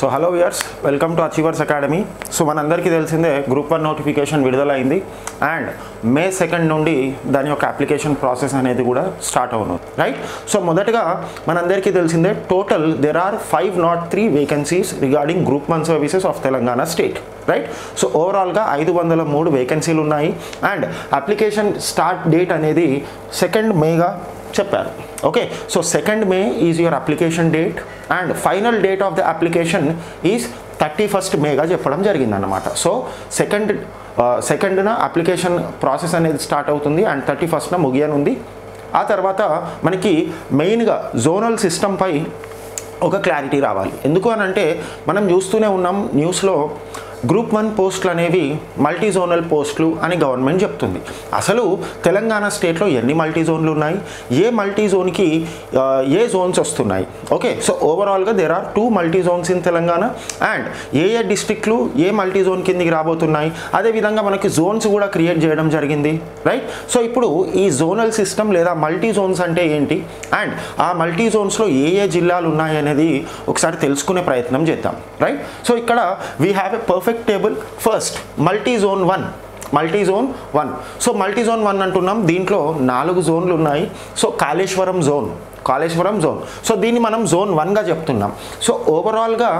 so hello viewers welcome to achievers academy so మనందరికీ తెలిసిందే group one notification విడుదలైంది and May second నుండి దాని యొక్క అప్లికేషన్ ప్రాసెస్ అనేది కూడా స్టార్ట్ అవును రైట్ సో మొదటగా మనందరికీ తెలిసిందే total there are five not three vacancies regarding group one services of Telangana state right so ఓవరాల్గా ఐదు వందల మూడు వేకెన్సీలు ఉన్నాయి అండ్ అప్లికేషన్ స్టార్ట్ డేట్ అనేది సెకండ్ మేగా చెప్పారు okay so second May is your application date and final date of the application is thirty first మేగా చెప్పడం జరిగిందన్నమాట సో సెకండ్ సెకండ్న అప్లికేషన్ ప్రాసెస్ అనేది స్టార్ట్ అవుతుంది అండ్ థర్టీ ఫస్ట్న ముగియనుంది ఆ తర్వాత మనకి మెయిన్గా జోనల్ సిస్టంపై ఒక క్లారిటీ రావాలి ఎందుకు అని అంటే మనం చూస్తూనే ఉన్నాం న్యూస్లో గ్రూప్ వన్ పోస్టులు అనేవి మల్టీ జోనల్ పోస్టులు అని గవర్నమెంట్ చెప్తుంది అసలు తెలంగాణ స్టేట్లో ఎన్ని మల్టీ జోన్లు ఉన్నాయి ఏ మల్టీ జోన్కి ఆ, ఏ జోన్స్ వస్తున్నాయి ఓకే సో ఓవరాల్గా there are two multi zones in Telangana and ఏ ఏ డిస్ట్రిక్ట్లు ఏ మల్టీ జోన్ కిందికి రాబోతున్నాయి అదేవిధంగా మనకి జోన్స్ కూడా క్రియేట్ చేయడం జరిగింది రైట్ సో ఇప్పుడు ఈ జోనల్ సిస్టమ్ లేదా మల్టీ జోన్స్ అంటే ఏంటి అండ్ ఆ మల్టీ జోన్స్లో ఏ ఏ జిల్లాలు ఉన్నాయి అనేది ఒకసారి తెలుసుకునే ప్రయత్నం చేద్దాం రైట్ సో ఇక్కడ we have a perfect table first multi zone one multi zone one so multi zone one అంటున్నాం దీంట్లో నాలుగు జోన్లు ఉన్నాయి so Kaleshwaram zone Kaleshwaram zone so దీన్ని మనం జోన్ వన్గా చెప్తున్నాం సో ఓవరాల్గా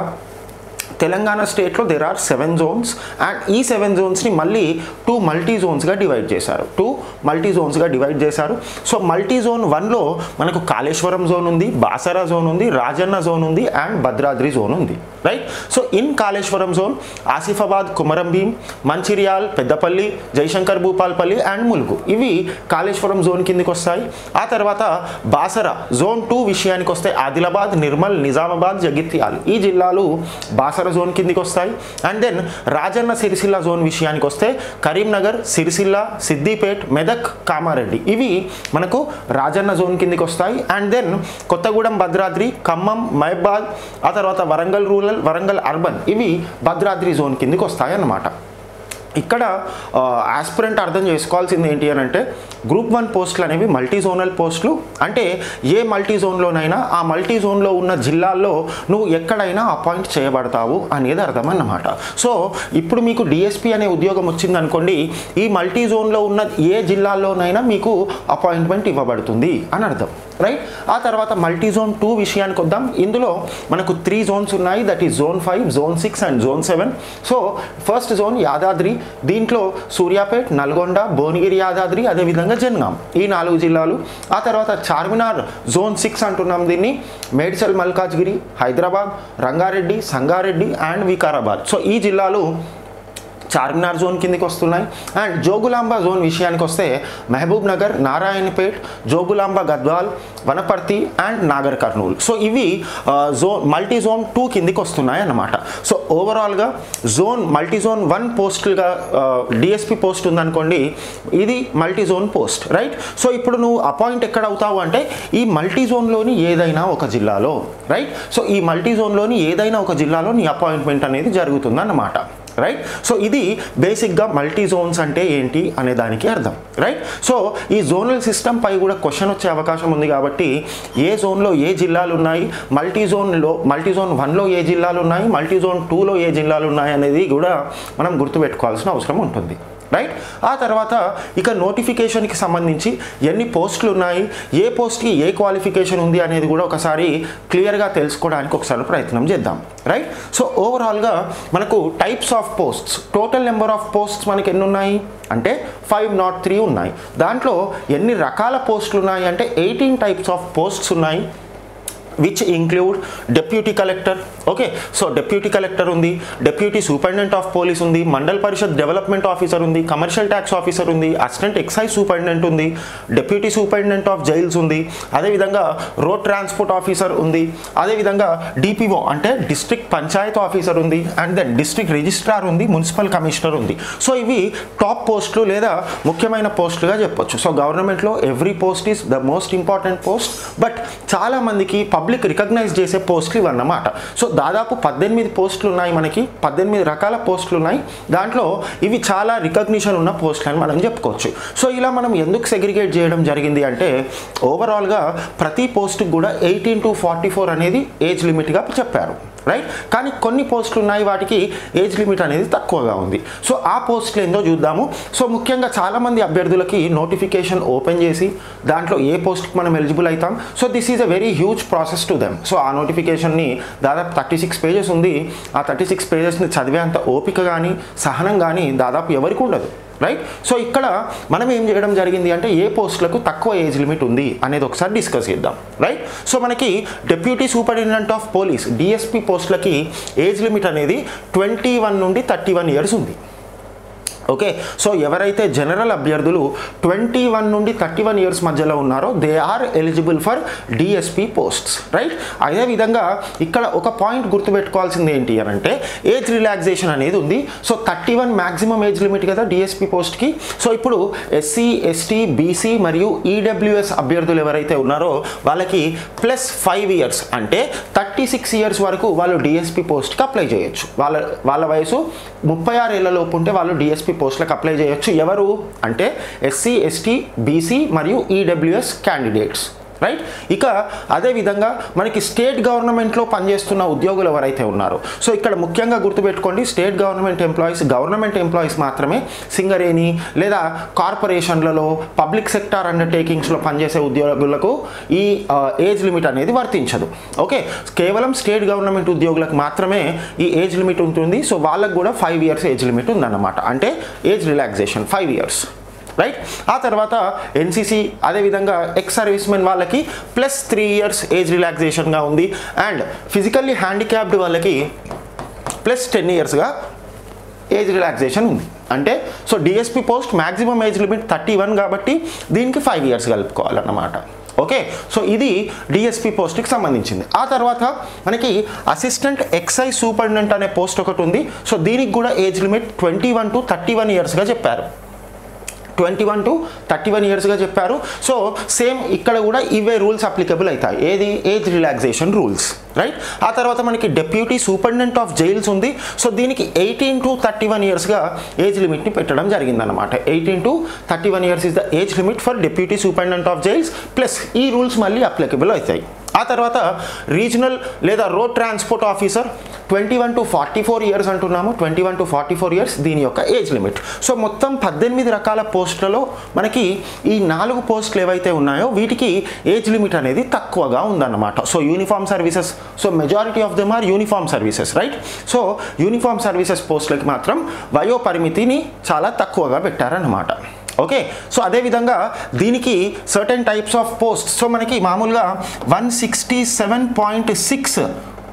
తెలంగాణ స్టేట్లో there are seven zones and ఈ సెవెన్ జోన్స్ని మళ్ళీ టూ మల్టీ జోన్స్గా డివైడ్ చేశారు టూ మల్టీ జోన్స్గా డివైడ్ చేశారు సో మల్టీ జోన్ వన్లో మనకు కాళేశ్వరం జోన్ ఉంది బాసరా జోన్ ఉంది రాజన్న జోన్ ఉంది అండ్ భద్రాద్రి జోన్ ఉంది right so in Kaleshwaram zone Asifabad Kumaram Bheem Mancherial Peddapalli Jayashankar Bhupalpally and Mulugu ఇవి కాళేశ్వరం జోన్ కిందికి వస్తాయి ఆ తర్వాత బాసరా జోన్ టూ విషయానికి వస్తే ఆదిలాబాద్ నిర్మల్ నిజామాబాద్ జగిత్యాల్ ఈ జిల్లాలు బాసర జోన్ కిందికి వస్తాయి and then Rajanna Sircilla zone విషయానికి వస్తే కరీంనగర్ సిరిసిల్ల సిద్దిపేట్ మెదక్ కామారెడ్డి ఇవి మనకు రాజన్న జోన్ కిందికి వస్తాయి అండ్ దెన్ కొత్తగూడెం భద్రాద్రి ఖమ్మం మహబాద్ ఆ తర్వాత వరంగల్ రూరల్ వరంగల్ అర్బన్ ఇవి భద్రాద్రి జోన్ కిందికి వస్తాయి అన్నమాట ఇక్కడ ఆస్పిరెంట్ అర్థం చేసుకోవాల్సింది ఏంటి అని అంటే గ్రూప్ వన్ పోస్టులు అనేవి మల్టీ జోనల్ పోస్టులు అంటే ఏ మల్టీ జోన్లోనైనా ఆ మల్టీ జోన్లో ఉన్న జిల్లాల్లో నువ్వు ఎక్కడైనా అపాయింట్ చేయబడతావు అనేది అర్థం అన్నమాట సో ఇప్పుడు మీకు డిఎస్పి అనే ఉద్యోగం వచ్చిందనుకోండి ఈ మల్టీ జోన్లో ఉన్న ఏ జిల్లాల్లోనైనా మీకు అపాయింట్మెంట్ ఇవ్వబడుతుంది అని అర్థం రైట్ ఆ తర్వాత మల్టీ జోన్ టూ విషయానికి వద్దాం ఇందులో మనకు త్రీ జోన్స్ ఉన్నాయి that is zone five zone six and zone seven so first zone Yadadri దీంట్లో సూర్యాపేట్ నల్గొండ భువనగిరి యాదాద్రి అదేవిధంగా జన్గాం ఈ నాలుగు జిల్లాలు ఆ తర్వాత చార్మినార్ జోన్ సిక్స్ అంటున్నాం దీన్ని మేడ్చల్ మల్కాజ్గిరి హైదరాబాద్ రంగారెడ్డి సంగారెడ్డి అండ్ వికారాబాద్ సో ఈ జిల్లాలు చార్మినార్ జోన్ కిందికి వస్తున్నాయి అండ్ జోగులాంబ జోన్ విషయానికి వస్తే Mahabubnagar Narayanpet Jogulamba Gadwal Wanaparthy and Nagarkurnool so ఇవి జోన్ మల్టీ జోన్ టూ కిందికి వస్తున్నాయి అన్నమాట సో ఓవరాల్గా జోన్ మల్టీ జోన్ వన్ పోస్టులుగా డిఎస్పి పోస్ట్ ఉందనుకోండి ఇది multi zone post right so ఇప్పుడు నువ్వు అపాయింట్ ఎక్కడ అవుతావు అంటే ఈ మల్టీ జోన్లోని ఏదైనా ఒక జిల్లాలో రైట్ సో ఈ మల్టీ జోన్లోని ఏదైనా ఒక జిల్లాలో నీ అపాయింట్మెంట్ అనేది జరుగుతుందన్నమాట రైట్ సో ఇది బేసిక్గా మల్టీ జోన్స్ అంటే ఏంటి అనే దానికి అర్థం రైట్ సో ఈ జోనల్ సిస్టమ్ పై కూడా క్వశ్చన్ వచ్చే అవకాశం ఉంది కాబట్టి ఏ జోన్లో ఏ జిల్లాలు ఉన్నాయి మల్టీ జోన్లో మల్టీ జోన్ వన్లో ఏ జిల్లాలు ఉన్నాయి మల్టీ జోన్ టూలో ఏ జిల్లాలు ఉన్నాయి అనేది కూడా మనం గుర్తుపెట్టుకోవాల్సిన అవసరం ఉంటుంది రైట్ ఆ తర్వాత ఇక నోటిఫికేషన్కి సంబంధించి ఎన్ని పోస్టులు ఉన్నాయి ఏ పోస్ట్కి ఏ క్వాలిఫికేషన్ ఉంది అనేది కూడా ఒకసారి క్లియర్గా తెలుసుకోవడానికి ఒకసారి ప్రయత్నం చేద్దాం రైట్ సో ఓవరాల్గా మనకు types of posts total number of posts మనకి ఎన్ని ఉన్నాయి అంటే ఫైవ్ నాట్ త్రీ ఉన్నాయి దాంట్లో ఎన్ని రకాల పోస్టులు ఉన్నాయి అంటే ఎయిటీన్ టైప్స్ ఆఫ్ పోస్ట్స్ ఉన్నాయి which include deputy collector okay so deputy collector ఉంది డెప్యూటీ సూపరింటెండెంట్ ఆఫ్ పోలీస్ ఉంది మండల్ పరిషత్ డెవలప్మెంట్ ఆఫీసర్ ఉంది కమర్షియల్ ట్యాక్స్ ఆఫీసర్ ఉంది అసిస్టెంట్ ఎక్సైజ్ సూపరింటెండెంట్ ఉంది డెప్యూటీ సూపరింటెండెంట్ ఆఫ్ జైల్స్ ఉంది అదేవిధంగా రోడ్ ట్రాన్స్పోర్ట్ ఆఫీసర్ ఉంది అదేవిధంగా డిపిఓ అంటే డిస్ట్రిక్ట్ పంచాయత్ ఆఫీసర్ ఉంది అండ్ దెన్ డిస్ట్రిక్ట్ రిజిస్ట్రార్ ఉంది మున్సిపల్ కమిషనర్ ఉంది సో ఇవి టాప్ పోస్టులు లేదా ముఖ్యమైన పోస్టులుగా చెప్పొచ్చు సో గవర్నమెంట్లో every post is the most important post but చాలా మందికి పబ్లిక్ రికగ్నైజ్ చేసే పోస్టులు ఇవన్నమాట సో దాదాపు పద్దెనిమిది పోస్టులు ఉన్నాయి మనకి పద్దెనిమిది రకాల పోస్టులు ఉన్నాయి దాంట్లో ఇవి చాలా రికగ్నిషన్ ఉన్న పోస్టులు అని మనం చెప్పుకోవచ్చు సో ఇలా మనం ఎందుకు సెగ్రిగేట్ చేయడం జరిగింది అంటే ఓవరాల్గా ప్రతి పోస్ట్కి కూడా ఎయిటీన్ టు ఫార్టీ ఫోర్ అనేది ఏజ్ లిమిట్గా చెప్పారు రైట్ కానీ కొన్ని పోస్టులు ఉన్నాయి వాటికి ఏజ్ లిమిట్ అనేది తక్కువగా ఉంది సో ఆ పోస్టులు ఏందో చూద్దాము సో ముఖ్యంగా చాలామంది అభ్యర్థులకి నోటిఫికేషన్ ఓపెన్ చేసి దాంట్లో ఏ పోస్ట్కి మనం ఎలిజిబుల్ అవుతాం so this is a very huge process to them so ఆ నోటిఫికేషన్ని దాదాపు థర్టీ సిక్స్ పేజెస్ ఉంది ఆ థర్టీ సిక్స్ పేజెస్ని చదివేంత ఓపిక కానీ సహనం కానీ దాదాపు ఎవరికి ఉండదు రైట్ సో ఇక్కడ మనం ఏం చేయడం జరిగింది అంటే ఏ పోస్టులకు తక్కువ ఏజ్ లిమిట్ ఉంది అనేది ఒకసారి డిస్కస్ చేద్దాం రైట్ సో మనకి deputy superintendent of police DSP పోస్టులకి ఏజ్ లిమిట్ అనేది ట్వంటీ వన్ నుండి థర్టీ వన్ ఇయర్స్ ఉంది ఓకే సో ఎవరైతే జనరల్ అభ్యర్థులు ట్వంటీ వన్ నుండి థర్టీ వన్ ఇయర్స్ మధ్యలో ఉన్నారో they are eligible for DSP posts right అదేవిధంగా ఇక్కడ ఒక పాయింట్ గుర్తుపెట్టుకోవాల్సింది ఏంటి అని అంటే ఏజ్ రిలాక్సేషన్ అనేది ఉంది so thirty one maximum age limit కదా డిఎస్పి పోస్ట్కి సో ఇప్పుడు ఎస్సీ ఎస్టీ బీసీ మరియు ఈడబ్ల్యూఎస్ అభ్యర్థులు ఎవరైతే ఉన్నారో వాళ్ళకి ప్లస్ ఫైవ్ ఇయర్స్ అంటే థర్టీ సిక్స్ ఇయర్స్ వరకు వాళ్ళు డిఎస్పి పోస్ట్కి అప్లై చేయొచ్చు వాళ్ళ వాళ్ళ వయసు ముప్పై ఆరు ఏళ్ళ లోపు ఉంటే వాళ్ళు డిఎస్పి పోస్టులకు అప్లై చేయొచ్చు ఎవరు అంటే ఎస్సీ ఎస్టీ బీసీ మరియు ఈడబ్ల్యూఎస్ క్యాండిడేట్స్ రైట్ ఇక అదేవిధంగా మనకి స్టేట్ గవర్నమెంట్లో పనిచేస్తున్న ఉద్యోగులు ఎవరైతే ఉన్నారో సో ఇక్కడ ముఖ్యంగా గుర్తుపెట్టుకోండి state government employees government employees మాత్రమే సింగరేణి లేదా కార్పొరేషన్లలో పబ్లిక్ సెక్టార్ అండర్టేకింగ్స్లో పనిచేసే ఉద్యోగులకు ఈ ఏజ్ లిమిట్ అనేది వర్తించదు ఓకే కేవలం స్టేట్ గవర్నమెంట్ ఉద్యోగులకు మాత్రమే ఈ ఏజ్ లిమిట్ ఉంటుంది సో వాళ్ళకు కూడా ఫైవ్ ఇయర్స్ ఏజ్ లిమిట్ ఉందన్నమాట అంటే age relaxation five years right ఆ తర్వాత ఎన్సీసీ అదేవిధంగా ఎక్స్ సర్వీస్ మెన్ వాళ్ళకి ప్లస్ త్రీ ఇయర్స్ ఏజ్ రిలాక్సేషన్గా ఉంది అండ్ ఫిజికల్లీ హ్యాండిక్యాప్డ్ వాళ్ళకి ప్లస్ టెన్ ఇయర్స్గా ఏజ్ రిలాక్సేషన్ ఉంది అంటే so DSP post maximum age limit thirty one కాబట్టి దీనికి ఫైవ్ ఇయర్స్ కలుపుకోవాలన్నమాట ఓకే సో ఇది డిఎస్పి పోస్ట్కి సంబంధించింది ఆ తర్వాత మనకి అసిస్టెంట్ ఎక్సైజ్ సూపరింటెండెంట్ అనే పోస్ట్ ఒకటి ఉంది సో దీనికి కూడా age limit twenty one to thirty one ఇయర్స్గా చెప్పారు twenty one to thirty one ఇయర్స్గా చెప్పారు సో సేమ్ ఇక్కడ కూడా ఇవే రూల్స్ అప్లికబుల్ అవుతాయి ఏది ఏజ్ రిలాక్సేషన్ రూల్స్ రైట్ ఆ తర్వాత మనకి డెప్యూటీ సూపరింటెండెంట్ ఆఫ్ జైల్స్ ఉంది సో దీనికి ఎయిటీన్ టు థర్టీ వన్ ఇయర్స్గా ఏజ్ లిమిట్ని పెట్టడం జరిగిందనమాట eighteen to thirty one years is the age limit for deputy superintendent of jails plus ఈ రూల్స్ మళ్ళీ అప్లికబుల్ అవుతాయి ఆ తర్వాత రీజనల్ లేదా road transport officer twenty one to forty four years అంటున్నాము twenty one to forty four years దీని యొక్క age limit so మొత్తం పద్దెనిమిది రకాల పోస్టులలో మనకి ఈ నాలుగు పోస్టులు ఏవైతే ఉన్నాయో వీటికి ఏజ్ లిమిట్ అనేది తక్కువగా ఉందన్నమాట so uniform services so majority of them are uniform services right so uniform services పోస్టులకి మాత్రం వయో పరిమితిని చాలా తక్కువగా పెట్టారన్నమాట ఓకే సో అదేవిధంగా దీనికి certain types of post so మనకి మామూలుగా one sixty seven point six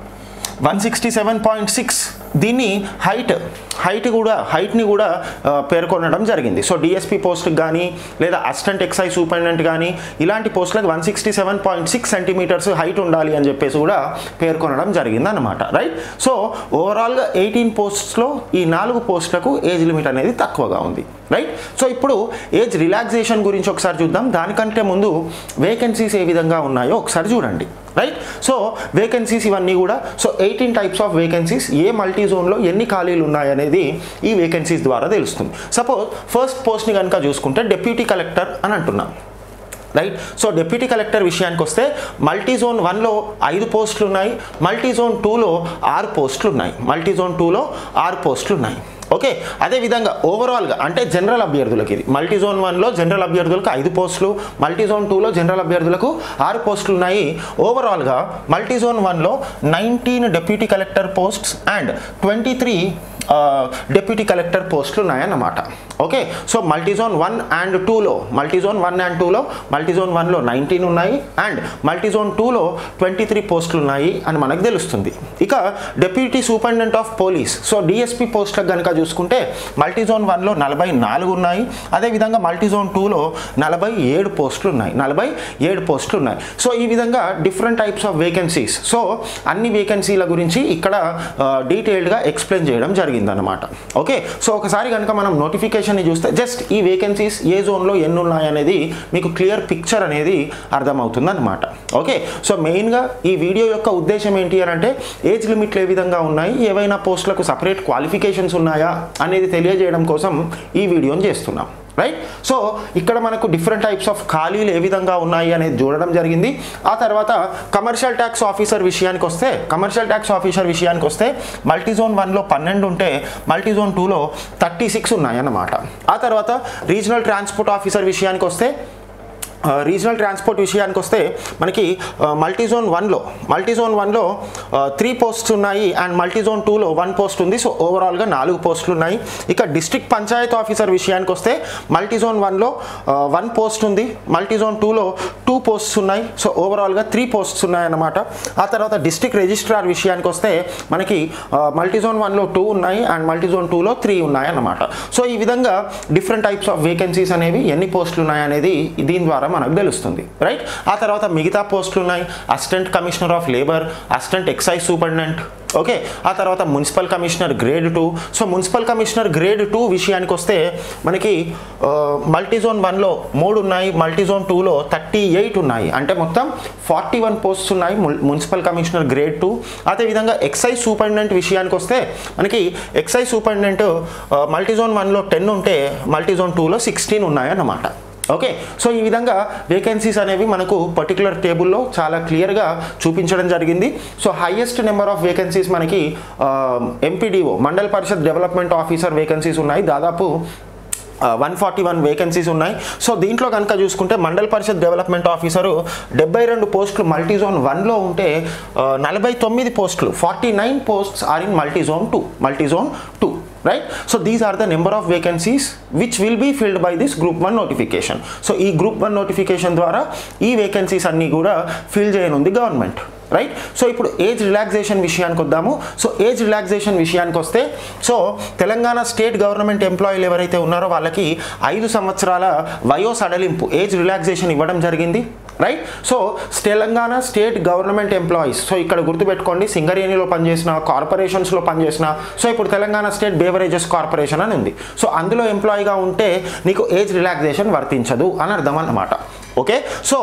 one sixty seven point six దీన్ని హైట్ హైట్ కూడా హైట్ని కూడా ఆ, పేర్కొనడం జరిగింది సో డిఎస్పి పోస్ట్కి కానీ లేదా అసిస్టెంట్ ఎక్సైజ్ సూపరింటెండెంట్ కానీ ఇలాంటి పోస్టులకు one sixty seven point six centimetres height ఉండాలి అని చెప్పేసి కూడా పేర్కొనడం జరిగింది అనమాట రైట్ సో ఓవరాల్గా ఎయిటీన్ పోస్ట్స్లో ఈ నాలుగు పోస్టులకు ఏజ్ లిమిట్ అనేది తక్కువగా ఉంది రైట్ సో ఇప్పుడు ఏజ్ రిలాక్సేషన్ గురించి ఒకసారి చూద్దాం దానికంటే ముందు వేకెన్సీస్ ఏ విధంగా ఉన్నాయో ఒకసారి చూడండి రైట్ సో వేకెన్సీస్ ఇవన్నీ కూడా so eighteen types of vacancies ఏ మల్టీ జోన్లో ఎన్ని ఖాళీలు ఉన్నాయనేది ఈ వేకెన్సీస్ ద్వారా తెలుస్తుంది సపోజ్ ఫస్ట్ పోస్ట్ని కనుక చూసుకుంటే డెప్యూటీ కలెక్టర్ అని అంటున్నాం రైట్ సో డిప్యూటీ కలెక్టర్ విషయానికి వస్తే మల్టీ జోన్ వన్లో ఐదు పోస్టులు ఉన్నాయి మల్టీ జోన్ టూలో ఆరు పోస్టులు ఉన్నాయి మల్టీ జోన్ టూలో ఆరు పోస్టులు ఉన్నాయి ఓకే అదేవిధంగా ఓవరాల్గా అంటే జనరల్ అభ్యర్థులకి ఇది మల్టీ జోన్ వన్లో జనరల్ అభ్యర్థులకు ఐదు పోస్టులు మల్టీ జోన్ టూలో జనరల్ అభ్యర్థులకు ఆరు పోస్టులు ఉన్నాయి ఓవరాల్గా మల్టీ జోన్ వన్లో nineteen deputy collector posts and twenty three deputy collector పోస్టులు ఉన్నాయన్నమాట okay so multi zone one and టూలో మల్టీ జోన్ వన్ అండ్ టూలో మల్టీ జోన్ వన్లో నైన్టీన్ ఉన్నాయి అండ్ మల్టీ జోన్ టూలో ట్వంటీ త్రీ పోస్టులు ఉన్నాయి అని మనకు తెలుస్తుంది ఇక deputy superintendent of police so DSP పోస్టులకు కనుక చూసుకుంటే మల్టీ జోన్ వన్లో నలభై నాలుగు ఉన్నాయి అదేవిధంగా మల్టీ జోన్ టూలో నలభై ఏడు పోస్టులు ఉన్నాయి నలభై ఏడు పోస్టులు ఉన్నాయి సో ఈ విధంగా different types of vacancies so అన్ని వేకెన్సీల గురించి ఇక్కడ డీటెయిల్డ్గా ఎక్స్ప్లెయిన్ చేయడం జరిగిందనమాట ఓకే సో ఒకసారి కనుక మనం నోటిఫికేషన్ని చూస్తే జస్ట్ ఈ వేకెన్సీస్ ఏ జోన్లో ఎన్ని ఉన్నాయనేది మీకు క్లియర్ పిక్చర్ అనేది అర్థమవుతుంది అనమాట ఓకే సో మెయిన్గా ఈ వీడియో యొక్క ఉద్దేశం ఏంటి అని అంటే ఏజ్ లిమిట్లు ఏ విధంగా ఉన్నాయి ఏవైనా పోస్టులకు సపరేట్ క్వాలిఫికేషన్స్ ఉన్నాయా అనేది తెలియజేయడం కోసం ఈ వీడియోని చేస్తున్నాం రైట్ సో ఇక్కడ మనకు డిఫరెంట్ టైప్స్ ఆఫ్ ఖాళీలు ఏ విధంగా ఉన్నాయి అనేది చూడడం జరిగింది ఆ తర్వాత కమర్షియల్ ట్యాక్స్ ఆఫీసర్ విషయానికి వస్తే కమర్షియల్ ట్యాక్స్ ఆఫీసర్ విషయానికి వస్తే మల్టీజోన్ వన్లో పన్నెండు ఉంటే మల్టీజోన్ టూలో థర్టీ సిక్స్ ఉన్నాయి అన్నమాట ఆ తర్వాత రీజనల్ ట్రాన్స్పోర్ట్ ఆఫీసర్ విషయానికి వస్తే రీజనల్ ట్రాన్స్పోర్ట్ విషయానికి వస్తే మనకి మల్టీజోన్ వన్లో మల్టీజోన్ వన్లో త్రీ పోస్ట్స్ ఉన్నాయి అండ్ మల్టీజోన్ టూలో వన్ పోస్ట్ ఉంది సో ఓవరాల్గా నాలుగు పోస్టులు ఉన్నాయి ఇక డిస్ట్రిక్ట్ పంచాయత్ ఆఫీసర్ విషయానికి వస్తే మల్టీజోన్ వన్లో వన్ పోస్ట్ ఉంది మల్టీజోన్ టూలో టూ పోస్ట్స్ ఉన్నాయి సో ఓవరాల్గా త్రీ పోస్ట్స్ ఉన్నాయన్నమాట ఆ తర్వాత డిస్ట్రిక్ట్ రిజిస్ట్రార్ విషయానికి వస్తే మనకి మల్టీజోన్ వన్లో టూ ఉన్నాయి అండ్ మల్టీజోన్ టూలో త్రీ ఉన్నాయి అన్నమాట సో ఈ విధంగా డిఫరెంట్ టైప్స్ ఆఫ్ వేకెన్సీస్ అనేవి ఎన్ని పోస్టులు ఉన్నాయి అనేది దీని ద్వారా మనకు తెలుస్తుంది రైట్ ఆ తర్వాత మిగతా పోస్టులు ఉన్నాయి assistant commissioner of labour assistant excise superintendent okay ఆ తర్వాత municipal commissioner grade two so municipal commissioner grade two విషయానికి వస్తే మనకి మల్టీజోన్ వన్లో మూడు ఉన్నాయి మల్టీజోన్ టూలో థర్టీ ఎయిట్ ఉన్నాయి అంటే మొత్తం ఫార్టీ వన్ పోస్ట్స్ ఉన్నాయి మున్- మున్సిపల్ కమిషనర్ గ్రేడ్ టూ అదేవిధంగా ఎక్సైజ్ సూపరింటెండెంట్ విషయానికి వస్తే మనకి ఎక్సైజ్ సూపరింటెండెంట్ మల్టీజోన్ వన్లో టెన్ ఉంటే మల్టీజోన్ టూలో సిక్స్టీన్ ఉన్నాయన్నమాట ఓకే సో ఈ విధంగా వేకెన్సీస్ అనేవి మనకు పర్టికులర్ టేబుల్లో చాలా క్లియర్గా చూపించడం జరిగింది so highest number of vacancies మనకి MPDO mandal parishad development officer vacancies ఉన్నాయి దాదాపు వన్ ఫార్టీ వన్ వేకెన్సీస్ ఉన్నాయి సో దీంట్లో కనుక చూసుకుంటే మండల్ పరిషత్ డెవలప్మెంట్ ఆఫీసరు డెబ్బై రెండు పోస్టులు మల్టీజోన్ వన్లో ఉంటే నలభై తొమ్మిది పోస్టులు forty nine posts are in multi zone two multi zone two right so these are the number of vacancies which will be filled by this group one notification so ఈ గ్రూప్ వన్ నోటిఫికేషన్ ద్వారా ఈ vacancies అన్నీ కూడా fill చేయనుంది government right so ఇప్పుడు age relaxation విషయానికి వద్దాము so age relaxation విషయానికి వస్తే సో తెలంగాణ స్టేట్ గవర్నమెంట్ ఎంప్లాయీలు ఎవరైతే ఉన్నారో వాళ్ళకి ఐదు సంవత్సరాల వయో సడలింపు ఏజ్ రిలాక్సేషన్ ఇవ్వడం జరిగింది right so Telangana state government employees so ఇక్కడ గుర్తుపెట్టుకోండి సింగరేణిలో పనిచేసిన కార్పొరేషన్స్లో పనిచేసిన సో ఇప్పుడు తెలంగాణ స్టేట్ బేవరేజెస్ కార్పొరేషన్ అని ఉంది సో అందులో ఎంప్లాయీగా ఉంటే నీకు ఏజ్ రిలాక్సేషన్ వర్తించదు అని అర్థం అన్నమాట okay so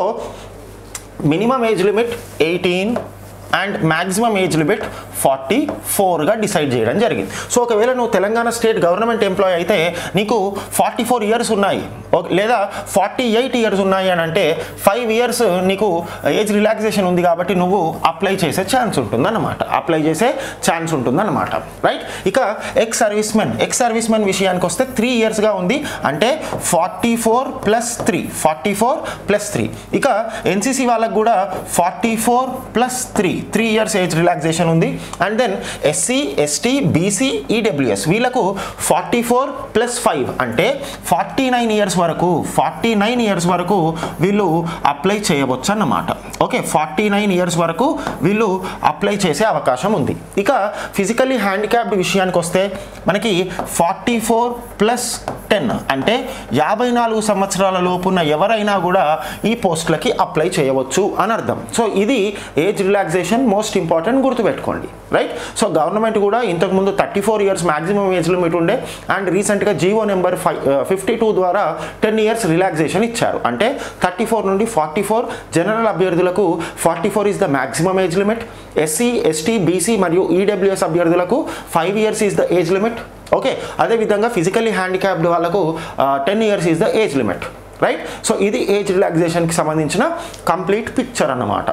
minimum age limit eighteen and maximum age limit forty ఫోర్గా డిసైడ్ చేయడం జరిగింది సో ఒకవేళ నువ్వు తెలంగాణ స్టేట్ గవర్నమెంట్ ఎంప్లాయ్ అయితే నీకు ఫార్టీ ఫోర్ ఇయర్స్ ఉన్నాయి ఓ- లేదా ఫార్టీ ఎయిట్ ఇయర్స్ ఉన్నాయి అని అంటే ఫైవ్ ఇయర్స్ నీకు ఏజ్ రిలాక్సేషన్ ఉంది కాబట్టి నువ్వు అప్లై చేసే ఛాన్స్ ఉంటుందన్నమాట అప్లై చేసే ఛాన్స్ ఉంటుందన్నమాట రైట్ ఇక ex servicemen ex servicemen విషయానికి వస్తే త్రీ ఇయర్స్గా ఉంది అంటే forty four plus three forty four plus three ఇక ఎన్సీసీ వాళ్ళకు కూడా forty four plus three three years age relaxation ఉంది and then SC ST BC EWS వీళ్ళకు ఫార్టీ ఫోర్ ప్లస్ ఫైవ్ అంటే ఫార్టీ నైన్ ఇయర్స్ వరకు ఫార్టీ నైన్ ఇయర్స్ వరకు వీళ్ళు apply చేయవచ్చు అన్నమాట ఓకే ఫార్టీ నైన్ ఇయర్స్ వరకు వీళ్ళు అప్లై చేసే అవకాశం ఉంది ఇక ఫిజికల్లీ హ్యాండిక్యాప్డ్ విషయానికి వస్తే మనకి ఫార్టీ ఫోర్ ప్లస్ టెన్ అంటే యాభై నాలుగు సంవత్సరాల లోపున్న ఎవరైనా కూడా ఈ పోస్టులకి అప్లై చేయవచ్చు అని అర్థం సో ఇది ఏజ్ రిలాక్సేషన్ మోస్ట్ ఇంపార్టెంట్ గుర్తుపెట్టుకోండి రైట్ సో గవర్నమెంట్ కూడా ఇంతకుముందు thirty four years maximum age limit ఉండే అండ్ రీసెంట్గా GO number five fifty two ద్వారా టెన్ ఇయర్స్ రిలాక్సేషన్ ఇచ్చారు అంటే థర్టీ ఫోర్ నుండి ఫార్టీ ఫోర్ జనరల్ అభ్యర్థులకు forty four is the maximum age limit SC ST BC మరియు ఈడబ్ల్యూఎస్ అభ్యర్థులకు five years is the age limit okay అదేవిధంగా physically handicapped వాళ్ళకు ten years is the age limit right so ఇది age రిలాక్సేషన్కి సంబంధించిన complete picture అన్నమాట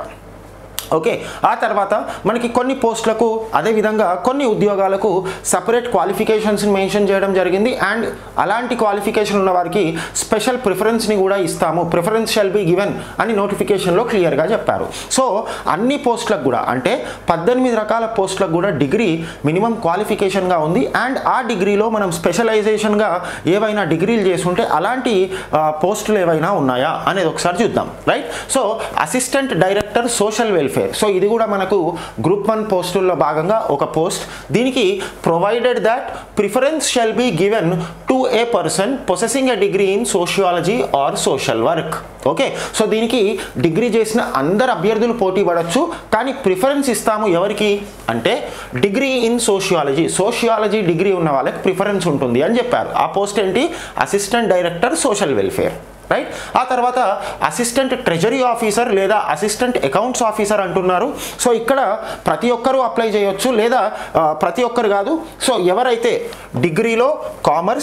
okay ఆ తర్వాత మనకి కొన్ని పోస్టులకు అదేవిధంగా కొన్ని ఉద్యోగాలకు సపరేట్ క్వాలిఫికేషన్స్ని మెన్షన్ చేయడం జరిగింది అండ్ అలాంటి క్వాలిఫికేషన్ ఉన్న వారికి స్పెషల్ ప్రిఫరెన్స్ని కూడా ఇస్తాము ప్రిఫరెన్స్ షెల్ బి గివెన్ అని నోటిఫికేషన్లో క్లియర్గా చెప్పారు సో అన్ని పోస్టులకు కూడా అంటే పద్దెనిమిది రకాల పోస్టులకు కూడా డిగ్రీ మినిమం క్వాలిఫికేషన్గా ఉంది అండ్ ఆ డిగ్రీలో మనం స్పెషలైజేషన్గా ఏవైనా డిగ్రీలు చేసుంటే అలాంటి ఆ, పోస్టులు ఏవైనా ఉన్నాయా అనేది ఒకసారి చూద్దాం right so assistant director social welfare so ఇది కూడా మనకు గ్రూప్ వన్ పోస్టుల్లో భాగంగా ఒక పోస్ట్ దీనికి provided that preference shall be given to a person possessing a degree in sociology or social work okay so దీనికి డిగ్రీ చేసిన అందరు అభ్యర్థులు పోటీ పడవచ్చు కానీ ప్రిఫరెన్స్ ఇస్తాము ఎవరికి అంటే degree in sociology sociology degree ఉన్న వాళ్ళకి ప్రిఫరెన్స్ ఉంటుంది అని చెప్పారు ఆ పోస్ట్ ఏంటి assistant director social welfare right ఆ తర్వాత అసిస్టెంట్ ట్రెజరీ ఆఫీసర్ లేదా అసిస్టెంట్ అకౌంట్స్ ఆఫీసర్ అంటున్నారు సో ఇక్కడ ప్రతి ఒక్కరూ అప్లై చేయొచ్చు లేదా ఆ, ప్రతి ఒక్కరు కాదు సో ఎవరైతే డిగ్రీలో కామర్స్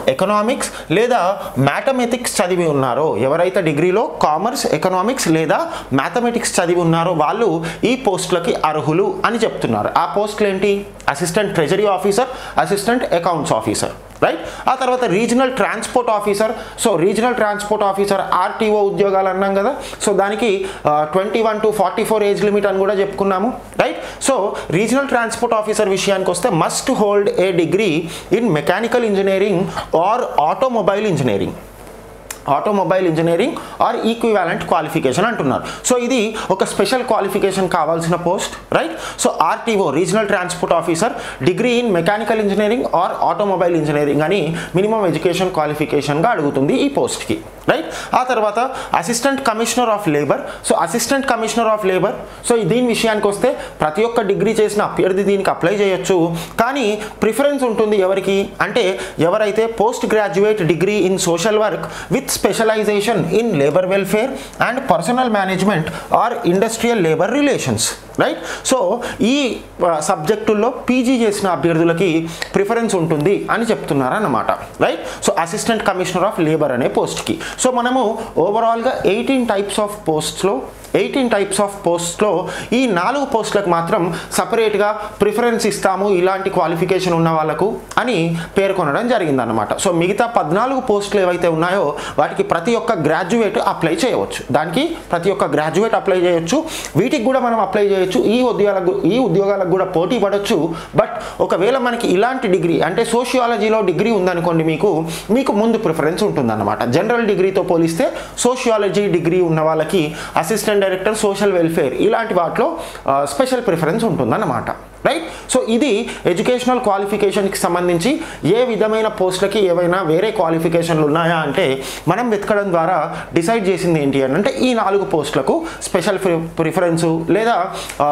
ఎకనామిక్స్ లేదా మ్యాథమెటిక్స్ చదివి ఉన్నారో ఎవరైతే డిగ్రీలో కామర్స్ ఎకనామిక్స్ లేదా మ్యాథమెటిక్స్ చదివి ఉన్నారో వాళ్ళు ఈ పోస్టులకి అర్హులు అని చెప్తున్నారు ఆ పోస్టులు ఏంటి assistant treasury officer assistant accounts officer right ఆ తర్వాత regional transport officer so regional transport officer RTO ఉద్యోగాలు అన్నాం కదా సో దానికి twenty one to forty four age limit అని కూడా చెప్పుకున్నాము right so regional transport officer విషయానికి వస్తే must hold a degree in mechanical engineering or automobile engineering automobile engineering or equivalent qualification అంటున్నారు సో ఇది ఒక స్పెషల్ క్వాలిఫికేషన్ కావాల్సిన post right so RTO regional transport officer degree in mechanical engineering or automobile engineering అని minimum education క్వాలిఫికేషన్గా అడుగుతుంది ఈ పోస్ట్కి right ఆ తర్వాత assistant commissioner of labour so assistant commissioner of labour so దీని విషయానికి వస్తే ప్రతి ఒక్క డిగ్రీ చేసిన అభ్యర్థి దీనికి అప్లై చేయొచ్చు కానీ ప్రిఫరెన్స్ ఉంటుంది ఎవరికి అంటే ఎవరైతే post graduate degree in social work with specialisation in labour welfare and personnel management or industrial labour relations right so ఈ సబ్జెక్టుల్లో పీజీ చేసిన అభ్యర్థులకి ప్రిఫరెన్స్ ఉంటుంది అని చెప్తున్నారు అన్నమాట right so assistant commissioner of labour అనే పోస్ట్కి సో మనము ఓవరాల్గా ఎయిటీన్ టైప్స్ ఆఫ్ పోస్ట్స్లో ఎయిటీన్ టైప్స్ ఆఫ్ పోస్ట్లో ఈ నాలుగు పోస్టులకు మాత్రం సపరేట్గా ప్రిఫరెన్స్ ఇస్తాము ఇలాంటి క్వాలిఫికేషన్ ఉన్న వాళ్ళకు అని పేర్కొనడం జరిగిందనమాట సో మిగతా పద్నాలుగు పోస్టులు ఏవైతే ఉన్నాయో వాటికి ప్రతి ఒక్క గ్రాడ్యుయేట్ అప్లై చేయవచ్చు దానికి ప్రతి ఒక్క గ్రాడ్యుయేట్ అప్లై చేయొచ్చు వీటికి కూడా మనం అప్లై చేయొచ్చు ఈ ఉద్యోగాలకు ఈ ఉద్యోగాలకు కూడా పోటీ పడవచ్చు బట్ ఒకవేళ మనకి ఇలాంటి డిగ్రీ అంటే సోషియాలజీలో డిగ్రీ ఉందనుకోండి మీకు మీకు ముందు ప్రిఫరెన్స్ ఉంటుందన్నమాట జనరల్ డిగ్రీతో పోలిస్తే సోషియాలజీ డిగ్రీ ఉన్న వాళ్ళకి అసిస్టెంట్ డైరెక్టర్ సోషల్ వెల్ఫేర్ ఇలాంటి వాటిలో స్పెషల్ ప్రిఫరెన్స్ ఉంటుందన్నమాట రైట్ సో ఇది ఎడ్యుకేషనల్ క్వాలిఫికేషన్కి సంబంధించి ఏ విధమైన పోస్టులకి ఏవైనా వేరే క్వాలిఫికేషన్లు ఉన్నాయా అంటే మనం వెతకడం ద్వారా డిసైడ్ చేసింది ఏంటి అని అంటే ఈ నాలుగు పోస్టులకు స్పెషల్ ప్రిఫరెన్సు లేదా ఆ,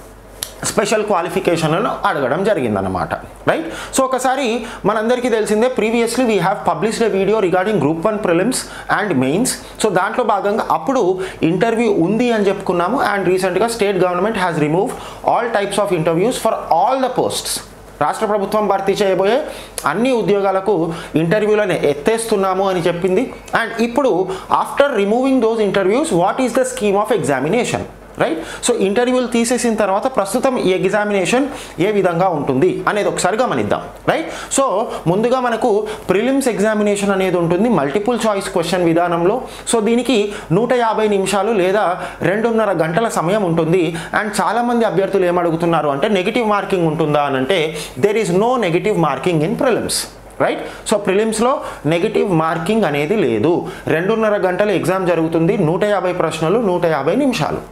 స్పెషల్ క్వాలిఫికేషన్లను అడగడం జరిగిందనమాట రైట్ సో ఒకసారి మనందరికీ తెలిసిందే previously we have published a video regarding group one prelims and mains so దాంట్లో భాగంగా అప్పుడు ఇంటర్వ్యూ ఉంది అని చెప్పుకున్నాము అండ్ రీసెంట్గా state government has remove all types of interviews for all the posts రాష్ట్ర ప్రభుత్వం భర్తీ చేయబోయే అన్ని ఉద్యోగాలకు ఇంటర్వ్యూలను ఎత్తేస్తున్నాము అని చెప్పింది అండ్ ఇప్పుడు after removing those interviews what is the scheme of examination right so ఇంటర్వ్యూలు తీసేసిన తర్వాత ప్రస్తుతం ఈ ఎగ్జామినేషన్ ఏ విధంగా ఉంటుంది అనేది ఒకసారి గమనిద్దాం రైట్ సో ముందుగా మనకు ప్రిలిమ్స్ ఎగ్జామినేషన్ అనేది ఉంటుంది మల్టిపుల్ చాయిస్ క్వశ్చన్ విధానంలో సో దీనికి నూట యాభై నిమిషాలు లేదా రెండున్నర గంటల సమయం ఉంటుంది అండ్ చాలామంది అభ్యర్థులు ఏమడుగుతున్నారు అంటే నెగిటివ్ మార్కింగ్ ఉంటుందా అని అంటే there is no negative marking in prelims right so ప్రిలిమ్స్లో నెగిటివ్ మార్కింగ్ అనేది లేదు రెండున్నర గంటల ఎగ్జామ్ జరుగుతుంది నూట యాభై ప్రశ్నలు నూట యాభై నిమిషాలు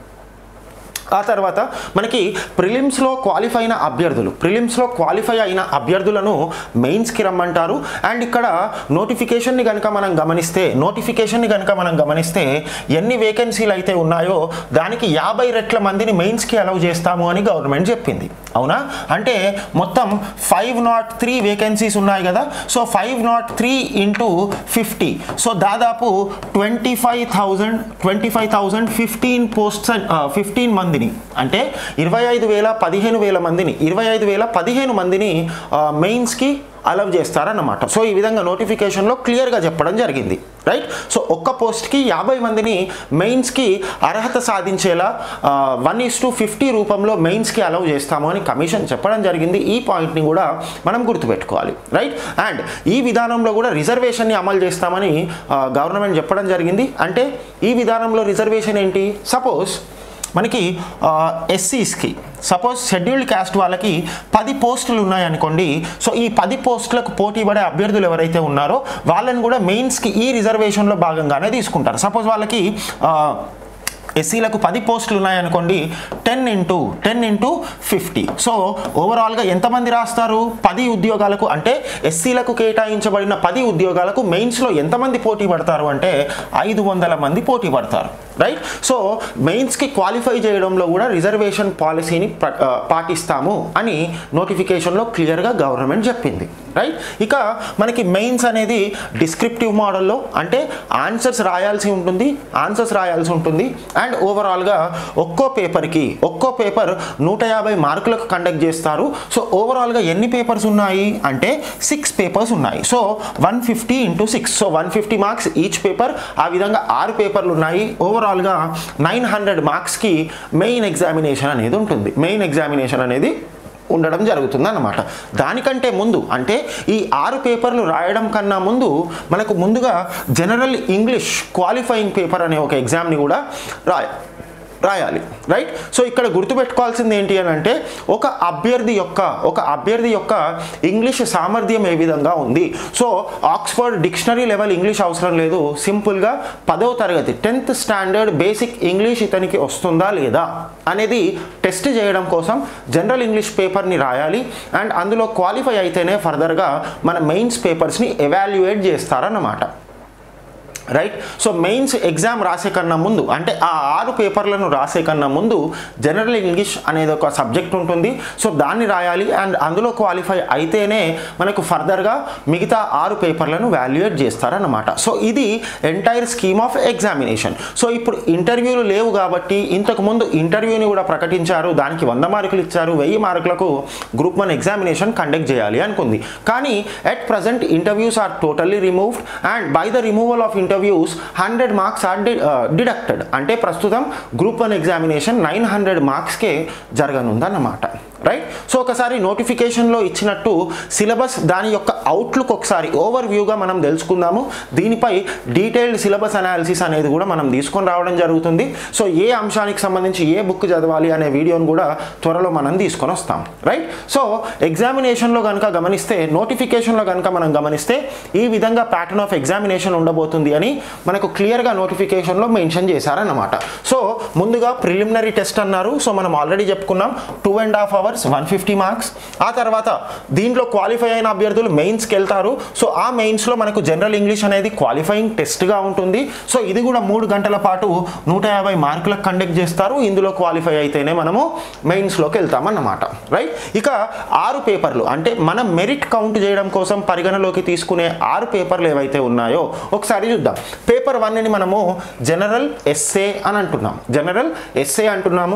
ఆ తర్వాత మనకి ప్రిలిమ్స్లో క్వాలిఫై అయిన అభ్యర్థులు ప్రిలిమ్స్లో క్వాలిఫై అయిన అభ్యర్థులను మెయిన్స్కి రమ్మంటారు అండ్ ఇక్కడ నోటిఫికేషన్ని కనుక మనం గమనిస్తే నోటిఫికేషన్ని కనుక మనం గమనిస్తే ఎన్ని వేకెన్సీలు అయితే ఉన్నాయో దానికి యాభై రెట్ల మందిని మెయిన్స్కి అలౌ చేస్తాము అని గవర్నమెంట్ చెప్పింది అవునా అంటే మొత్తం ఫైవ్ నాట్ త్రీ వేకెన్సీస్ ఉన్నాయి కదా so five not three into fifty so దాదాపు twenty five thousand twenty five thousand fifteen posts fifteen మందిని అంటే ఇరవై ఐదు వేల పదిహేను వేల మందిని ఇరవై ఐదు వేల పదిహేను మందిని మెయిన్స్కి అలౌ చేస్తారన్నమాట సో ఈ విధంగా నోటిఫికేషన్లో క్లియర్గా చెప్పడం జరిగింది రైట్ సో ఒక్క పోస్ట్కి యాభై మందిని మెయిన్స్కి అర్హత సాధించేలా వన్ ఈస్ టు ఫిఫ్టీ రూపంలో మెయిన్స్కి అలౌ చేస్తాము అని కమిషన్ చెప్పడం జరిగింది ఈ పాయింట్ని కూడా మనం గుర్తుపెట్టుకోవాలి రైట్ అండ్ ఈ విధానంలో కూడా రిజర్వేషన్ని అమలు చేస్తామని గవర్నమెంట్ చెప్పడం జరిగింది అంటే ఈ విధానంలో రిజర్వేషన్ ఏంటి సపోజ్ మనకి ఎస్సీస్కి సపోజ్ షెడ్యూల్డ్ క్యాస్ట్ వాళ్ళకి పది పోస్టులు ఉన్నాయనుకోండి సో ఈ పది పోస్టులకు పోటీ పడే అభ్యర్థులు ఎవరైతే ఉన్నారో వాళ్ళని కూడా మెయిన్స్కి ఈ రిజర్వేషన్లో భాగంగానే తీసుకుంటారు సపోజ్ వాళ్ళకి ఆ, ఎస్సీలకు పది పోస్టులు ఉన్నాయనుకోండి ten into ten into fifty so ఓవరాల్గా ఎంతమంది రాస్తారు పది ఉద్యోగాలకు అంటే ఎస్సీలకు కేటాయించబడిన పది ఉద్యోగాలకు మెయిన్స్లో ఎంతమంది పోటీ పడతారు అంటే ఐదు వందల మంది పోటీ పడతారు రైట్ సో మెయిన్స్కి క్వాలిఫై చేయడంలో కూడా రిజర్వేషన్ పాలసీని ప్ర- ఆ, పాటిస్తాము అని నోటిఫికేషన్లో క్లియర్గా గవర్నమెంట్ చెప్పింది రైట్ ఇక మనకి మెయిన్స్ అనేది డిస్క్రిప్టివ్ మోడల్లో అంటే ఆన్సర్స్ రాయాల్సి ఉంటుంది ఆన్సర్స్ రాయాల్సి ఉంటుంది అండ్ ఓవరాల్గా ఒక్కో పేపర్కి ఒక్కో పేపర్ నూట యాభై మార్కులకు కండక్ట్ చేస్తారు సో ఓవరాల్గా ఎన్ని పేపర్స్ ఉన్నాయి అంటే సిక్స్ పేపర్స్ ఉన్నాయి so one fifty into six so one fifty marks each paper ఆ విధంగా ఆరు పేపర్లు ఉన్నాయి ఓవరాల్గా నైన్ హండ్రెడ్ మార్క్స్కి మెయిన్ ఎగ్జామినేషన్ అనేది ఉంటుంది మెయిన్ ఎగ్జామినేషన్ అనేది ఉండడం జరుగుతుంది అన్నమాట దానికంటే ముందు అంటే ఈ ఆరు పేపర్లు రాయడం కన్నా ముందు మనకు ముందుగా జనరల్ ఇంగ్లీష్ క్వాలిఫైయింగ్ పేపర్ అనే ఒక ఎగ్జామ్ని కూడా రాయ రాయాలి రైట్ సో ఇక్కడ గుర్తుపెట్టుకోవాల్సింది ఏంటి అని అంటే ఒక అభ్యర్థి యొక్క ఒక అభ్యర్థి యొక్క ఇంగ్లీష్ సామర్థ్యం ఏ విధంగా ఉంది so Oxford dictionary level English అవసరం లేదు సింపుల్గా పదవ తరగతి టెన్త్ స్టాండర్డ్ బేసిక్ ఇంగ్లీష్ ఇతనికి వస్తుందా లేదా అనేది టెస్ట్ చేయడం కోసం జనరల్ ఇంగ్లీష్ పేపర్ని రాయాలి అండ్ అందులో క్వాలిఫై అయితేనే ఫర్దర్గా మన మెయిన్స్ పేపర్స్ని ఎవాల్యుయేట్ చేస్తారన్నమాట రైట్ సో మెయిన్స్ ఎగ్జామ్ రాసే కన్నా ముందు అంటే ఆ ఆరు పేపర్లను రాసే కన్నా ముందు జనరల్ ఇంగ్లీష్ అనేది ఒక సబ్జెక్ట్ ఉంటుంది సో దాన్ని రాయాలి అండ్ అందులో క్వాలిఫై అయితేనే మనకు ఫర్దర్గా మిగతా ఆరు పేపర్లను వాల్యుయేట్ చేస్తారన్నమాట సో ఇది entire scheme of examination so ఇప్పుడు ఇంటర్వ్యూలు లేవు కాబట్టి ఇంతకు ముందు ఇంటర్వ్యూని కూడా ప్రకటించారు దానికి వంద మార్కులు ఇచ్చారు వెయ్యి మార్కులకు గ్రూప్ వన్ ఎగ్జామినేషన్ కండక్ట్ చేయాలి అనుకుంది కానీ at present interviews are totally removed and by the removal of interviews hundred marks are deducted అంటే ప్రస్తుతం group one examination nine hundred మార్క్స్కే జరగనుందన్నమాట రైట్ సో ఒకసారి నోటిఫికేషన్లో ఇచ్చినట్టు సిలబస్ దాని యొక్క అవుట్లుక్ ఒకసారి ఓవర్ వ్యూగా మనం తెలుసుకుందాము దీనిపై డీటెయిల్డ్ సిలబస్ అనాలిసిస్ అనేది కూడా మనం తీసుకొని రావడం జరుగుతుంది సో ఏ అంశానికి సంబంధించి ఏ బుక్ చదవాలి అనే వీడియోని కూడా త్వరలో మనం తీసుకొని వస్తాం రైట్ సో ఎగ్జామినేషన్లో కనుక గమనిస్తే నోటిఫికేషన్లో కనుక మనం గమనిస్తే ఈ విధంగా ప్యాటర్న్ ఆఫ్ ఎగ్జామినేషన్ ఉండబోతుంది అని మనకు క్లియర్గా నోటిఫికేషన్లో మెన్షన్ చేశారన్నమాట సో ముందుగా ప్రిలిమినరీ టెస్ట్ అన్నారు సో మనం ఆల్రెడీ చెప్పుకున్నాం two and half hours one fifty marks ఆ తర్వాత దీంట్లో క్వాలిఫై అయిన అభ్యర్థులు మెయిన్స్కి వెళ్తారు సో ఆ మెయిన్స్లో మనకు జనరల్ ఇంగ్లీష్ అనేది క్వాలిఫైయింగ్ టెస్ట్గా ఉంటుంది సో ఇది కూడా మూడు గంటల పాటు నూట యాభై మార్కులకు కండక్ట్ చేస్తారు ఇందులో క్వాలిఫై అయితేనే మనము మెయిన్స్లోకి వెళ్తామన్నమాట రైట్ ఇక ఆరు పేపర్లు అంటే మనం మెరిట్ కౌంట్ చేయడం కోసం పరిగణలోకి తీసుకునే ఆరు పేపర్లు ఏవైతే ఉన్నాయో ఒకసారి చూద్దాం పేపర్ వన్ని మనము జనరల్ ఎస్ఏ అని అంటున్నాం జనరల్ ఎస్ఏ అంటున్నాము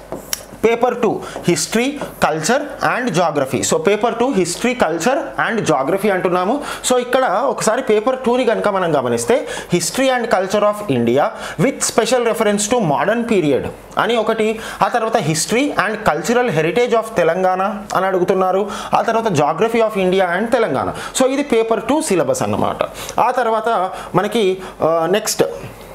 paper two history culture and geography so paper two history culture and geography అంటున్నాము సో ఇక్కడ ఒకసారి పేపర్ టూని కనుక మనం గమనిస్తే history and culture of India with special reference to modern period అని ఒకటి ఆ తర్వాత history and cultural heritage of Telangana అని అడుగుతున్నారు ఆ తర్వాత geography of India and Telangana so ఇది పేపర్ టూ సిలబస్ అన్నమాట ఆ తర్వాత మనకి నెక్స్ట్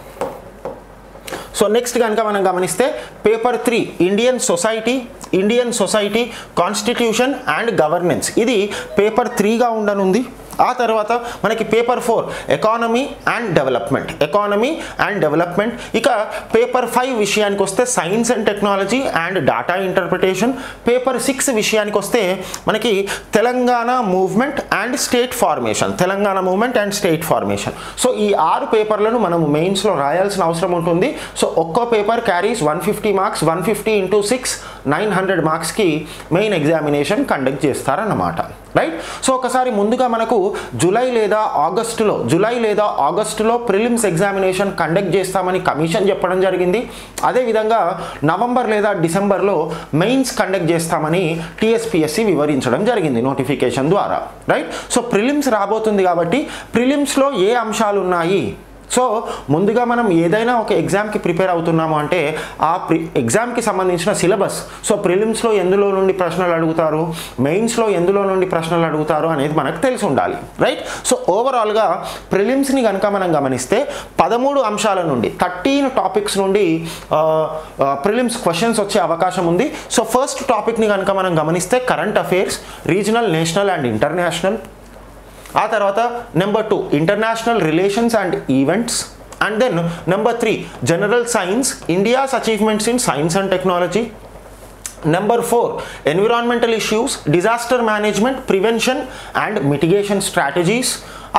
సో నెక్స్ట్ కనుక మనం గమనిస్తే paper three Indian society Indian society constitution and governance ఇది పేపర్ త్రీగా ఉండనుంది ఆ తర్వాత మనకి paper four economy and development economy and development ఇక పేపర్ ఫైవ్ విషయానికి వస్తే science and technology and data interpretation paper six విషయానికి వస్తే మనకి Telangana movement and state formation Telangana movement and state formation so ఈ ఆరు పేపర్లను మనం మెయిన్స్లో రాయాల్సిన అవసరం ఉంటుంది సో ఒక్కో paper carries one fifty marks one fifty into six nine hundred మార్క్స్కి మెయిన్ ఎగ్జామినేషన్ కండక్ట్ చేస్తారన్నమాట రైట్ సో ఒకసారి ముందుగా మనకు జూలై లేదా ఆగస్టులో జూలై లేదా ఆగస్టులో ప్రిలిమ్స్ ఎగ్జామినేషన్ కండక్ట్ చేస్తామని కమిషన్ చెప్పడం జరిగింది అదేవిధంగా నవంబర్ లేదా డిసెంబర్లో మెయిన్స్ కండక్ట్ చేస్తామని టీఎస్పిఎస్సి వివరించడం జరిగింది నోటిఫికేషన్ ద్వారా రైట్ సో ప్రిలిమ్స్ రాబోతుంది కాబట్టి ప్రిలిమ్స్లో ఏ అంశాలు ఉన్నాయి సో ముందుగా మనం ఏదైనా ఒక ఎగ్జామ్కి ప్రిపేర్ అవుతున్నాము అంటే ఆ ప్రి ఎగ్జామ్కి సంబంధించిన సిలబస్ సో ప్రిలిమ్స్లో ఎందులో నుండి ప్రశ్నలు అడుగుతారు మెయిన్స్లో ఎందులో నుండి ప్రశ్నలు అడుగుతారు అనేది మనకు తెలిసి ఉండాలి రైట్ సో ఓవరాల్గా ప్రిలిమ్స్ని కనుక మనం గమనిస్తే పదమూడు అంశాల నుండి థర్టీన్ టాపిక్స్ నుండి ప్రిలిమ్స్ క్వశ్చన్స్ వచ్చే అవకాశం ఉంది సో ఫస్ట్ టాపిక్ని కనుక మనం గమనిస్తే current affairs regional national and international ఆ తర్వాత number two international relations and events and then number three general science India's achievements in science and technology number four environmental issues disaster management prevention and mitigation strategies ఆ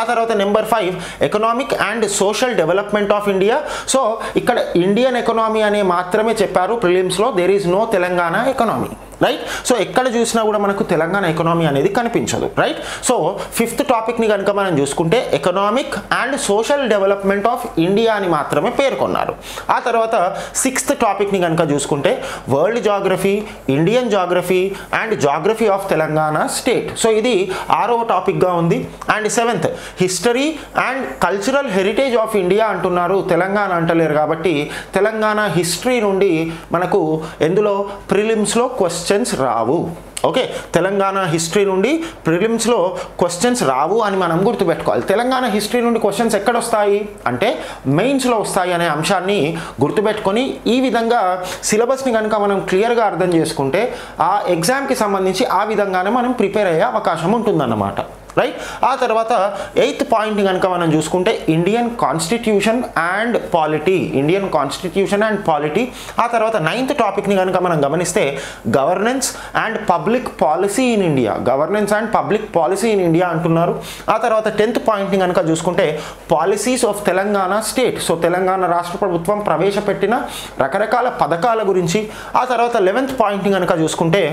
ఆ తర్వాత number five economic and social development of India so ఇక్కడ Indian economy అనే మాత్రమే చెప్పారు ప్రిలిమ్స్లో there is no Telangana economy right so ఎక్కడ చూసినా కూడా మనకు తెలంగాణ ఎకనామీ అనేది కనిపించదు రైట్ సో ఫిఫ్త్ టాపిక్ని కనుక మనం చూసుకుంటే economic and social development of India అని మాత్రమే పేర్కొన్నారు ఆ తర్వాత సిక్స్త్ టాపిక్ని కనుక చూసుకుంటే world geography Indian geography and geography of Telangana state so ఇది ఆరవ టాపిక్గా ఉంది and seventh history and cultural heritage of India అంటున్నారు తెలంగాణ అంటలేరు కాబట్టి తెలంగాణ హిస్టరీ నుండి మనకు ఎందులో ప్రిలిమ్స్లో క్వశ్చన్స్ రావు ఓకే తెలంగాణ హిస్టరీ నుండి ప్రిలిమ్స్లో క్వశ్చన్స్ రావు అని మనం గుర్తుపెట్టుకోవాలి తెలంగాణ హిస్టరీ నుండి క్వశ్చన్స్ ఎక్కడ వస్తాయి అంటే మెయిన్స్లో వస్తాయి అనే అంశాన్ని గుర్తుపెట్టుకొని ఈ విధంగా సిలబస్ని కనుక మనం క్లియర్గా అర్థం చేసుకుంటే ఆ ఎగ్జామ్కి సంబంధించి ఆ విధంగానే మనం ప్రిపేర్ అయ్యే అవకాశం ఉంటుందన్నమాట రైట్ ఆ తర్వాత ఎయిత్ పాయింట్ కనుక మనం చూసుకుంటే Indian constitution and polity Indian constitution and polity ఆ తర్వాత నైన్త్ టాపిక్ని కనుక మనం గమనిస్తే governance and public policy in India governance and public policy in India అంటున్నారు ఆ తర్వాత టెన్త్ పాయింట్ని కనుక చూసుకుంటే policies of Telangana state so Telangana రాష్ట్ర ప్రభుత్వం ప్రవేశపెట్టిన రకరకాల పథకాల గురించి ఆ తర్వాత లెవెన్త్ పాయింట్ని కనుక చూసుకుంటే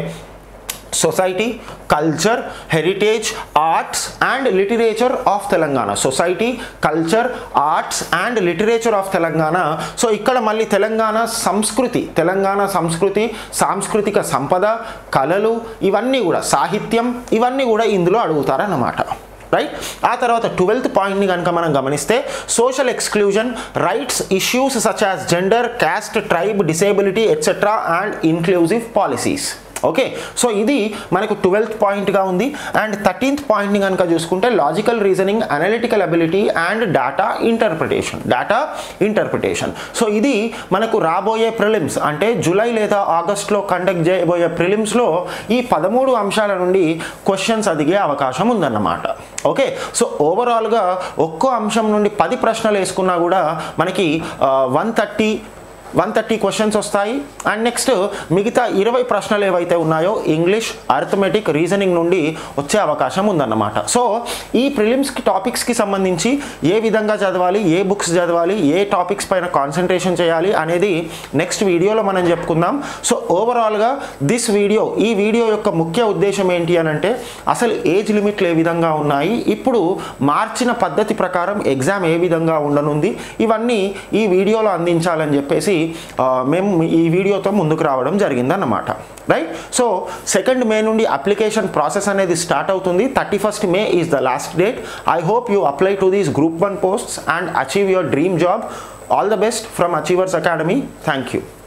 society culture heritage arts and literature of Telangana society culture arts and literature of Telangana so ఇక్కడ మళ్ళీ తెలంగాణ సంస్కృతి తెలంగాణ సంస్కృతి సాంస్కృతిక సంపద కళలు ఇవన్నీ కూడా సాహిత్యం ఇవన్నీ కూడా ఇందులో అడుగుతారన్నమాట రైట్ ఆ తర్వాత ట్వెల్త్ పాయింట్ని కనుక మనం గమనిస్తే social exclusion rights issues such as gender caste tribe disability etcetera and inclusive policies okay so ఇది మనకు ట్వెల్త్ పాయింట్గా ఉంది అండ్ థర్టీన్త్ పాయింట్ని కనుక చూసుకుంటే logical reasoning analytical ability and data interpretation data interpretation so ఇది మనకు రాబోయే ప్రిలిమ్స్ అంటే జూలై లేదా ఆగస్ట్లో కండక్ట్ చేయబోయే ప్రిలిమ్స్లో ఈ పదమూడు అంశాల నుండి క్వశ్చన్స్ అడిగే అవకాశం ఉందన్నమాట ఓకే సో ఓవరాల్గా ఒక్కో అంశం నుండి పది ప్రశ్నలు వేసుకున్నా కూడా మనకి one thirty one thirty questions వస్తాయి అండ్ నెక్స్ట్ మిగతా ఇరవై ప్రశ్నలు ఏవైతే ఉన్నాయో ఇంగ్లీష్ అర్థమెటిక్ రీజనింగ్ నుండి వచ్చే అవకాశం ఉందన్నమాట సో ఈ ప్రిలిమ్స్కి టాపిక్స్కి సంబంధించి ఏ విధంగా చదవాలి ఏ బుక్స్ చదవాలి ఏ టాపిక్స్ పైన కాన్సన్ట్రేషన్ చేయాలి అనేది నెక్స్ట్ వీడియోలో మనం చెప్పుకుందాం సో ఓవరాల్గా దిస్ వీడియో ఈ వీడియో యొక్క ముఖ్య ఉద్దేశం ఏంటి అని అంటే అసలు ఏజ్ లిమిట్లు ఏ విధంగా ఉన్నాయి ఇప్పుడు మార్చిన పద్ధతి ప్రకారం ఎగ్జామ్ ఏ విధంగా ఉండనుంది ఇవన్నీ ఈ వీడియోలో అందించాలని చెప్పేసి మేము ఈ వీడియోతో ముందుకు రావడం జరిగిందన్నమాట రైట్ సో సెకండ్ మే నుండి అప్లికేషన్ ప్రాసెస్ అనేది స్టార్ట్ అవుతుంది thirty first May is the last date I hope you apply to these group one posts and achieve your dream job all the best from Achievers Academy thank you